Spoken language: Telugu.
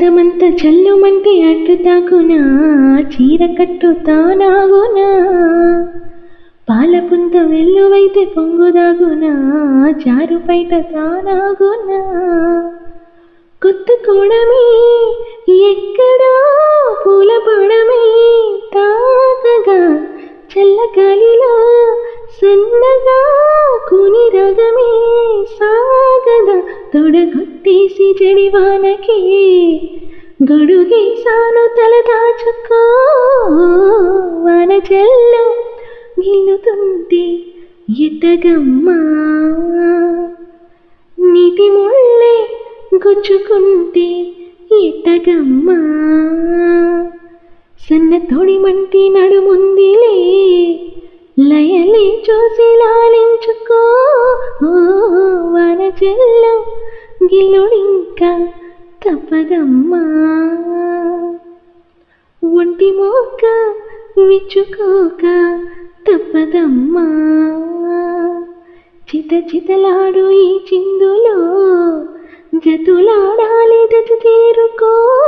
వసంతమంత చల్లుమంటే అడ్డు తాకునా చీర కట్టు తానాగునా పాలపుంత వెల్లువైతే పొంగుదాగునా చారు బయట తానాగునా కొత్త కోడమే ఎక్కడా పూల పడమే తాకగా చల్లగాలిలో సన్నగా కూని రగమే సాగదా తొడగొట్టేసి జడివానకి గొడుగేసాను తల దాచుకో వాన చెల్ల గిల్లుతుంటే ఎట్టగమ్మా నీటి ముళ్ళే గుచ్చుకుంటే ఎట్టగమ్మా సన్న తొడిమంటి నడుముందిలే లయలే చూసి లాలించుకో ఓ వన చెల్లం గిలుడింకా తప్పదమ్మా ఒంటి మోక విచ్చుకోక తప్పదమ్మా చిత చితలాడు ఈ చిందులో జతులాడాలి జత తీరుకో